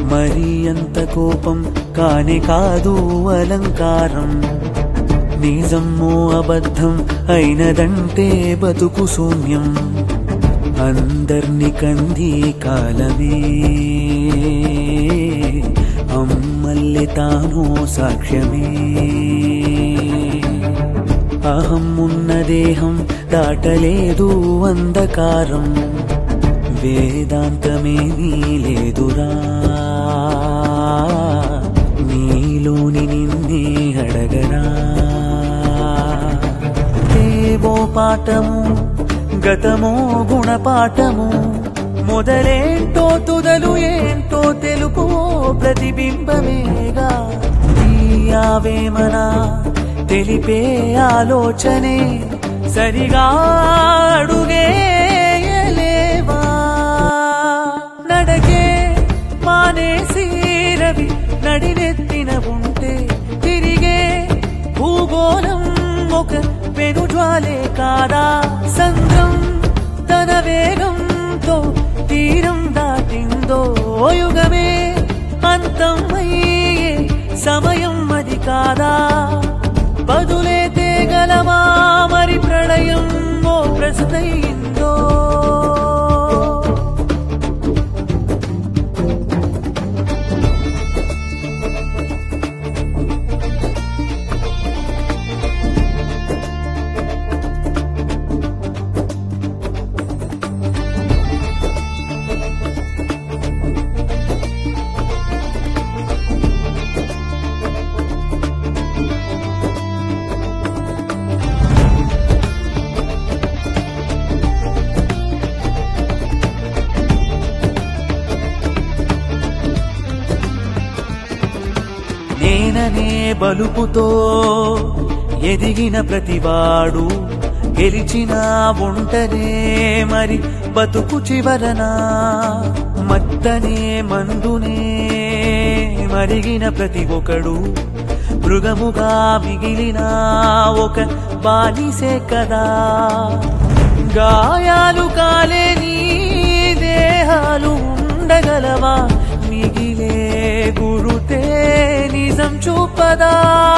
మరి అంత కోపం కానే కాదు అలంకారం నిజము అబద్ధం అయినదంటే బతుకు శూన్యం అందర్ని కంది కాలమే అమ్మల్లి తాను సాక్ష్యమే అహం ఉన్న దేహం దాటలేదు అంధకారం వేదాంతమేమీ లేదురా నీలోని నిన్నే అడగరా ఏవో పాఠము గతమో గుణపాఠము మొదలేంటో తుదలు ఏంటో తెలుపు ప్రతిబింబమేగా ఈ ఆవేమనా తెలిపే ఆలోచనే సరిగా అడుగేయలేవా నడకే మానేసి రవి నడినెత్తిన ఉంటే తిరిగే భూగోళం ఒక పెనుజ్వాలే కాదా సంద్రం తన వేగంతో తీరం దాటిందో యుగమే అంతం అయ్యే సమయం అది కాదా బదులే తేగలమా మరి ప్రళయం ఓ ప్రశ్నయిందో నేననే బలుపుతో ఎదిగిన ప్రతివాడు గెలిచిన ఒంటనే మరి బతుకు చివరన మత్తనే మందునే మరిగిన ప్రతి ఒక్కడు మృగముగా మిగిలిన ఒక బానిసే కదా గాయాలు కాలేని దేహాలు ఉండగలవా మిగిలే గురుతే నిజం చూపదా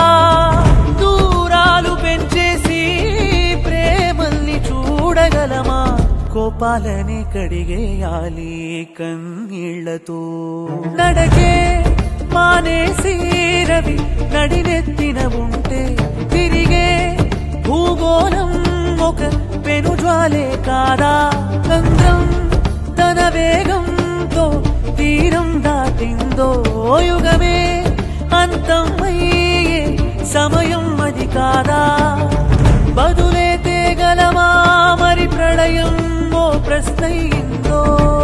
దూరాలు పెంచేసి ప్రేమల్ని చూడగలమా కోపాలని కడిగేయాలి కన్నీళ్లతో నడకే మానేసి రవి నడినెత్తిన ఉంటే తిరిగే భూగోళం ఒక పెనుజ్వాలే కాదా గంధం తన వేగంతో తీరం దాటిందో యుగమే అంతం అయ్యే సమయం అది కాదా బదులే తేగలమా మరి ప్రళయం ఓ ప్రశ్నయిందో